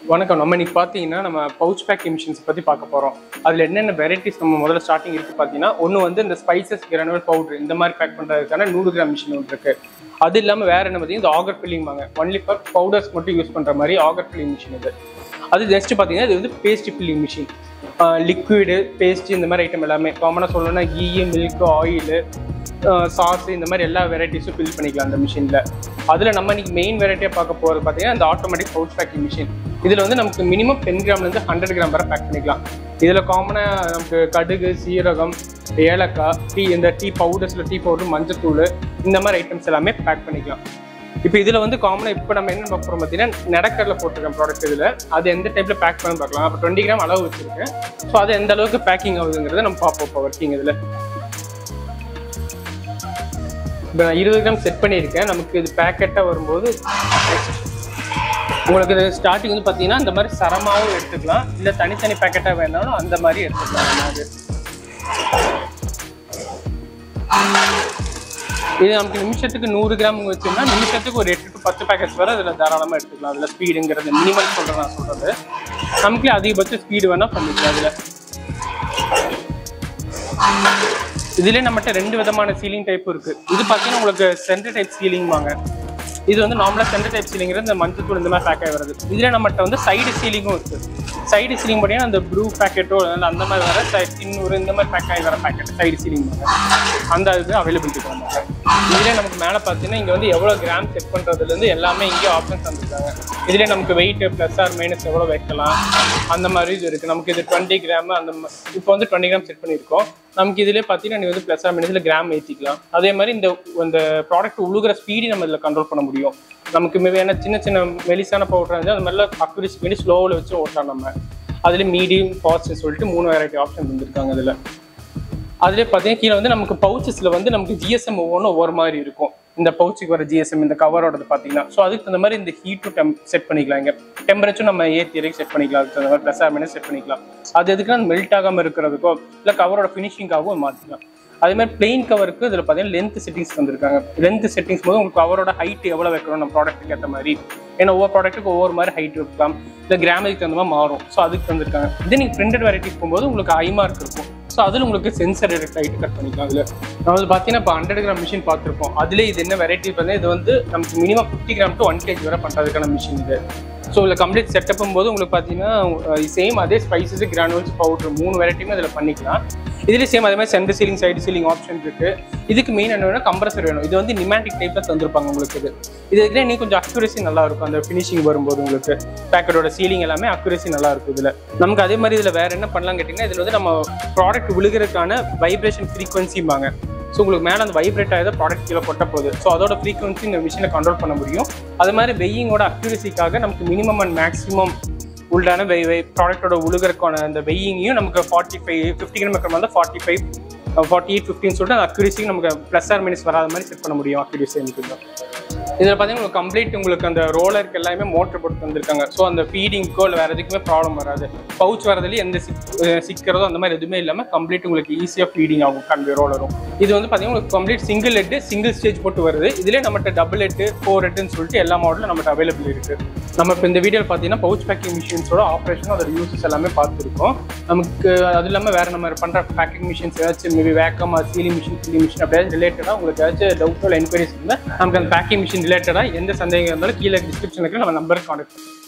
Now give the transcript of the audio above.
வணக்கம் நம்ம இன்னைக்கு பார்த்தீங்கன்னா நம்ம பவுச் பேக் எமிஷன்ஸ் பற்றி பார்க்க போகிறோம் அதில் என்னென்ன வெரைட்டிஸ் நம்ம முதல்ல ஸ்டார்டிங் இருக்குது பார்த்தீங்கன்னா ஒன்று வந்து இந்த ஸ்பைசஸ் கிரானுவல் பவுடர் இந்த மாதிரி பேக் பண்ணுறதுக்கான நூறு கிராம் மிஷின் ஒன்று இருக்குது அது இல்லாமல் வேறு என்ன பார்த்தீங்கன்னா இந்த ஆகர் ஃபில்லிங் வாங்க ஒன்லி ஃபார் பவுடர்ஸ் மட்டும் யூஸ் பண்ணுற மாதிரி ஆகர் ஃபில்லிங் மிஷின் இது அது நெக்ஸ்ட் பார்த்தீங்கன்னா இது வந்து paste filling machine liquid paste இந்த மாதிரி ஐட்டம் எல்லாமே காமனாக சொல்லணும்னா கீ மில்க் ஆயிலு சாஸ் இந்த மாதிரி எல்லா வெரைட்டிஸும் ஃபில் பண்ணிக்கலாம் அந்த மிஷினில் அதில் நம்ம இன்னைக்கு மெயின் வெரைட்டியாக பார்க்க போகிறது பார்த்தீங்கன்னா இந்த ஆட்டோமேட்டிக் பவுச் பேக்கிங் மிஷின் இதில் வந்து நமக்கு மினிமம் டென் கிராம்லேருந்து ஹண்ட்ரட் கிராம் வரை பேக் பண்ணிக்கலாம் இதில் காமனாக நமக்கு கடுகு சீரகம் ஏலக்காய் டீ இந்த டீ பவுடர்ஸில் டீ பவுடர் மஞ்சத்தூள் இந்த மாதிரி ஐட்டம்ஸ் எல்லாமே பேக் பண்ணிக்கலாம் இப்போ இதில் வந்து காமனாக இப்போ நம்ம என்ன பார்க்க போகிறோம் பார்த்தீங்கன்னா நடக்கரில் போட்டிருக்கேன் ப்ராடக்ட் இதில் அது எந்த டைப்பில் பேக் பண்ணி பார்க்கலாம் அப்போ டுவெண்ட்டி கிராம் அளவு வச்சுருக்கேன் ஸோ அது எந்த அளவுக்கு பேக்கிங் ஆகுதுங்கிறத நம்ம பார்ப்போம் இப்போ ஒர்க்கிங் இதில் இப்போ நான் இருபது கிராம் செட் பண்ணியிருக்கேன் நமக்கு இது பேக்கெட்டாக வரும்போது உங்களுக்கு இது ஸ்டார்டிங் வந்து பார்த்தீங்கன்னா இந்த மாதிரி சரமாகவும் எடுத்துக்கலாம் இல்லை தனித்தனி பேக்கெட்டாக வேணாலும் அந்த மாதிரி எடுத்துக்கலாம் நம்ம அது இது நமக்கு நிமிஷத்துக்கு நூறு கிராம் வச்சோம்னா நிமிஷத்துக்கு ஒரு எட்டு டு பத்து பேக்கெட்ஸ் வரை அதில் தாராளமாக எடுத்துக்கலாம் அதில் ஸ்பீடுங்கிறது மினிமல் சொல்கிறேன் நான் சொல்கிறது நமக்கு அதிகபட்ச ஸ்பீடு வேணால் பண்ணிக்கலாம் அதில் இதுலேயே நம்மகிட்ட ரெண்டு விதமான சீலிங் டைப் இருக்குது இது பார்த்தீங்கன்னா உங்களுக்கு சென்டர் டைப் சீலிங் வாங்க இது வந்து நார்மலாக சென்டர் டைப் சீலிங்கிறது இந்த மஞ்சத்தூள் இந்த மாதிரி பேக் ஆகி வருது இதில் நம்மகிட்ட வந்து சைடு சீலிங்கும் இருக்குது சைடு சீலிங் பார்த்தீங்கன்னா அந்த ப்ளூ பேக்கெட்டோ அந்த மாதிரி வர சை- இன்னொரு இந்த மாதிரி பேக் ஆகி வர பேக்கெட் சைடு சீலிங் வாங்க அந்த இது அவைலபிலிட்டி பண்ணுவாங்க இதுலேயே நமக்கு மேலே பார்த்தீங்கன்னா இங்கே வந்து எவ்வளோ கிராம் செட் பண்ணுறதுலேருந்து எல்லாமே இங்கே ஆப்ஷன்ஸ் தந்துருக்காங்க இதுலேயே நமக்கு வெயிட் ப்ளஸ் ஆர் மைனஸ் எவ்வளோ வைக்கலாம் அந்த மாதிரி இது இருக்குது நமக்கு இது டுவெண்ட்டி கிராம் அந்த மா- இப்போ வந்து டுவெண்ட்டி கிராம் செட் பண்ணியிருக்கோம் நமக்கு இதிலே பார்த்தீங்கன்னா நீ வந்து ப்ளஸ் ஆர் மைனஸில் கிராம் ஏற்றிக்கலாம் அதே மாதிரி இந்த இந்த ப்ராடக்ட் உழுகிற ஸ்பீடி நம்ம இதில் கண்ட்ரோல் பண்ண முடியும் நமக்கு வேணா சின்ன சின்ன மெலிசான பவுடர் வந்து அது மாதிரிலாம் அக்யூரிசி பண்ணி ஸ்லோவில் வச்சு ஓட்டலாம் நம்ம அதில் மீடியம் ஃபாஸ்ட்னு சொல்லிட்டு மூணு வெரைட்டி ஆப்ஷன் வந்திருக்காங்க அதில் அதுலேயே பார்த்தீங்கன்னா கீழே வந்து நமக்கு பவுச்சஸில் வந்து நமக்கு ஜிஎஸ்எம் ஒவ்வொன்றும் ஒவ்வொரு மாதிரி இருக்கும் இந்த பவுச்சுக்கு வர ஜிஎஸ்எம் இந்த கவரோடது பார்த்தீங்கன்னா ஸோ அதுக்கு தகுந்த மாதிரி இந்த ஹீட் டு டெம் செட் பண்ணிக்கலாம் இங்கே டெம்பரேச்சர் நம்ம ஏற்றி இறக்கி செட் பண்ணிக்கலாம் அதுக்கு தகுந்த மாதிரி ப்ளஸ் ஆர் மைனஸ் செட் பண்ணிக்கலாம் அது எதுக்குன்னா மெல்ட் ஆகாமல் இருக்கிறதுக்கோ இல்லை கவரோட ஃபினிஷிங்காகவும் மாற்றிக்கலாம் அதே மாதிரி பிளெயின் கவருக்கு இதில் பார்த்தீங்கன்னா லென்த் செட்டிங்ஸ் வந்திருக்காங்க லென்த் செட்டிங்ஸ் போது உங்களுக்கு கவரோட ஹைட் எவ்வளோ வைக்கணும் நம்ம ப்ராடக்ட்டுக்கு ஏற்ற மாதிரி ஏன்னா ஒவ்வொரு ப்ராடக்ட்டுக்கு ஒவ்வொரு மாதிரி ஹைட் வைக்கலாம் இல்லை கிராமத்துக்கு தகுந்த மாதிரி மாறும் ஸோ அதுக்கு தந்திருக்காங்க இதே நீங்கள் பிரிண்டட் வெரைட்டிஸ் போகும்போது உங்களுக்கு ஐ மார்க் இருக்கும் ஸோ அதில் உங்களுக்கு சென்சர் எடுத்து ஹைட் கட் பண்ணிக்கலாம் அதில் நம்ம வந்து பார்த்தீங்கன்னா இப்போ ஹண்ட்ரட் கிராம் மிஷின் பார்த்துருப்போம் அதிலே இது என்ன வெரைட்டி பார்த்தீங்கன்னா இது வந்து நமக்கு minimum fifty gram to one KG வரை பண்ணுறதுக்கான மிஷின் இது ஸோ இதில் கம்ப்ளீட் செட்டப்பும் போது உங்களுக்கு பார்த்தீங்கன்னா சேம் அதே ஸ்பைசஸ் கிரானுவல்ஸ் பவுடர் மூணு வெரைட்டியுமே இதில் பண்ணிக்கலாம் இதுலேயும் சேம் அதே மாதிரி centre sealing side sealing option இருக்கு இதுக்கு மெயின் என்ன வேணும் கம்ப்ரஸர் வேணும் இது வந்து நிமேட்டிக் டைப்பில் தந்திருப்பாங்க உங்களுக்கு இது இது இருக்கிற இன்னும் கொஞ்சம் அக்யூரேசி நல்லா இருக்கும் அந்த ஃபினிஷிங் வரும்போது உங்களுக்கு பேக்கெட்டோட சீலிங் எல்லாமே அக்யூரேசி நல்லா இருக்கும் இதில் நமக்கு அதே மாதிரி இதில் வேற என்ன பண்ணலாம் கேட்டிங்கன்னா இதில் வந்து நம்ம ப்ராடக்ட் விழுகிறதுக்கான வைப்ரேஷன் ஃப்ரீக்வன்சிம்பாங்க ஸோ உங்களுக்கு மேலே அந்த வைப்ரேட் ஆகித ப்ராடக்ட் கீழே கொட்ட போகுது ஸோ அதோட ஃப்ரீக்வன்சி இந்த மிஷினை கண்ட்ரோல் பண்ண முடியும் அது மாதிரி வெய்யிங்கோட அக்யூரசிக்காக நமக்கு மினிமம் அண்ட் மேக்ஸிமம் உண்டான வெய் வெய் ப்ராடக்ட்டோட உழுகிறக்கான அந்த வெய்யிங்கையும் நமக்கு ஃபார்ட்டி ஃபைவ் ஃபிஃப்டி கிலோமீட்டர் வந்து ஃபார்ட்டி ஃபைவ் ஃபார்ட்டி எயிட் ஃபிஃப்டின்னு சொல்லிட்டு அந்த அக்யூரசி நமக்கு ப்ளஸ் ஆர் மினிட்ஸ் வராத மாதிரி செட் பண்ண முடியும் அக்யூரசி எனக்கு இதில் பார்த்தீங்கன்னா உங்களுக்கு கம்ப்ளீட் உங்களுக்கு அந்த ரோலருக்கு எல்லாமே மோட்டர் போட்டு தந்திருக்காங்க ஸோ அந்த ஃபீடிங்க்கோ இல்லை வேறு எதுக்குமே ப்ராப்ளம் வராது பவுச் வரதுலேயே எந்த சிக் அஹ் சிக்கிறதோ அந்த மாதிரி எதுவுமே இல்லாமல் கம்ப்ளீட் உங்களுக்கு ஈஸியாக ஃபீடிங் ஆகும் கன்வே ரோலரும் இது வந்து பார்த்தீங்கன்னா உங்களுக்கு complete single head single stage போட்டு வருது இதுலேயே நம்மகிட்ட டபுள் ஹெட்டு ஃபோர் ஹெட்டுன்னு சொல்லிட்டு எல்லா மாடலும் நம்மகிட்ட அவைலபிள் இருக்குது நம்ம இப்போ இந்த வீடியோவில் பார்த்தீங்கன்னா பவுச் பேக்கிங் மிஷின்ஸோட ஆப்ரேஷன் அதோட யூசஸ் எல்லாமே பார்த்துருக்கோம் நமக்கு அது இல்லாமல் வேறு நம்ம பண்ணுற பேக்கிங் மிஷின்ஸ் ஏதாச்சும் maybe vacuum sealing machine sealing machine அப்படியாவது ரிலேட்டடாக உங்களுக்கு ஏதாச்சும் டவுட்டோ இல்லை என்கொயரிஸ் இருந்தால் நமக்கு அந்த பேக்கிங் மிஷின் ரிலேட்டடாக எந்த சந்தேகம் இருந்தாலும் கீழே டிஸ்கிரிப்ஷனில் நம்ம நம்பருக்கு கான்டாக்ட்